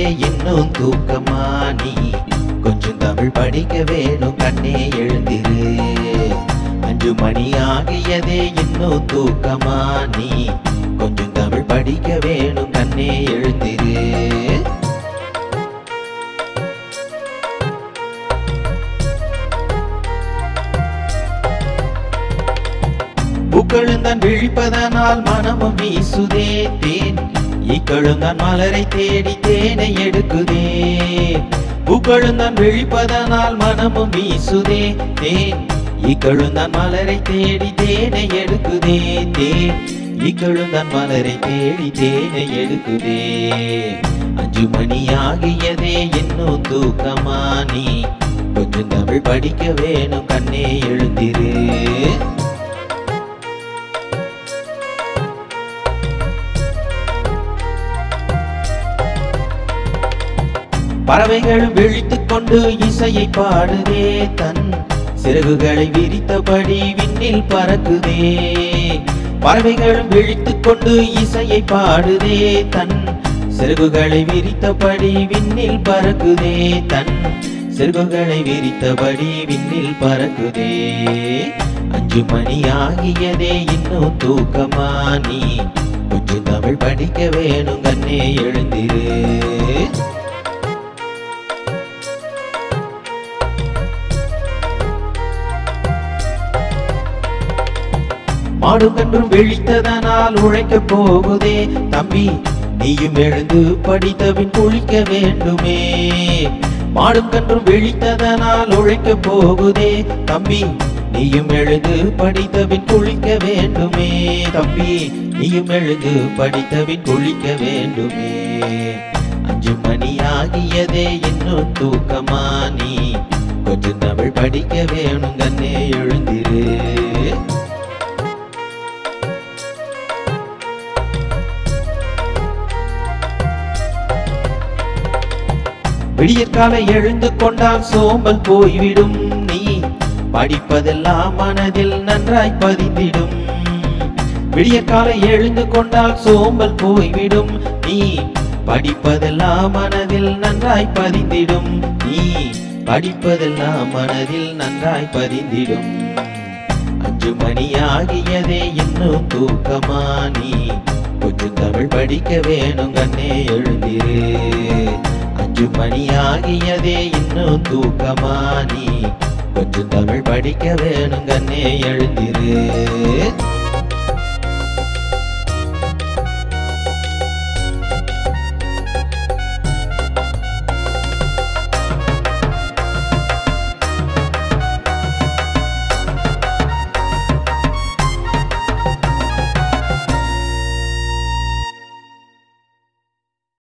இன்னும் தூக்கமா நீ கொஞ்சம் தமிழ் படிக்க வேணும் கண்ணே எழுந்திரு அஞ்சு மணி ஆகியதே இன்னும் தூக்கமா நீ கொஞ்சம் தமிழ் படிக்க வேணும் கண்ணே எழுந்திரு பூக்களுந்தான் விழிப்பதனால் மனமும் வீசுதே தேன் இக்கழுந்தான் மலரை தேடி தேனை எடுக்குதே பூக்களுந்தான் விழிப்பதனால் மனமும் வீசுதே தேன் இக்கழுந்தான் மலரை தேடி தேனை எடுக்குதே தேன் இக்கழுந்தான் மலரை தேடி தேனை எடுக்குதே அஞ்சு மணி ஆகியதே இன்னும் தூக்கமா நீ கொஞ்சம் தமிழ் படிக்க வேணும் கண்ணே எழுந்திரு பறவைகள் விழித்துக் கொண்டு இசையை பாடுதே தன் சிறகுகளை விரித்தபடி விண்ணில் பறக்குதே பறவைகள் விழித்துக் கொண்டு இசையை பாடுதே தன் சிறகுகளை விரித்தபடி விண்ணில் பறக்குதே தன் சிறகுகளை விரித்தபடி விண்ணில் பறக்குதே அஞ்சு மணி ஆகியதே இன்னும் தூக்கமா நீ கொஞ்சம் தமிழ் படிக்க வேணும் கண்ணே எழுந்திரு மாடும் கன்றும் விழித்ததனால் உழைக்கப் போகுதே தம்பி நீயும் எழுந்து படித்தபின் குளிக்க வேண்டுமே மாடும் கன்றும் விழித்ததனால் உழைக்கப் போகுதே தம்பி நீயும் எழுந்து படித்தபின் குளிக்க வேண்டுமே தம்பி நீயும் எழுந்து படித்தபின் குளிக்க வேண்டுமே அஞ்சு மணி ஆகியதே இன்னும் தூக்கமா நீ கொஞ்சம் தமிழ் படிக்க வேணும் கண்ணே எழுந்திரு விடியற்காலை எழுந்து கொண்டால் சோம்பல் போய்விடும் நீ படிப்பதெல்லாம் மனதில் நன்றாய் பதிந்திடும் விடியற்காலை எழுந்து கொண்டால் சோம்பல் போய்விடும் நீ படிப்பதெல்லாம் மனதில் நன்றாய் பதிந்திடும் நீ படிப்பதெல்லாம் மனதில் நன்றாய் பதிந்திடும் அஞ்சு மணி ஆகியதே இன்னும் தூக்கமா நீ கொஞ்சம் தமிழ் படிக்க வேணும் கண்ணே எழுந்திரு அஞ்சு மணி ஆகியதே இன்னும் தூக்கமா நீ கொஞ்சம் தமிழ் படிக்க வேணும் கண்ணே எழுந்திரு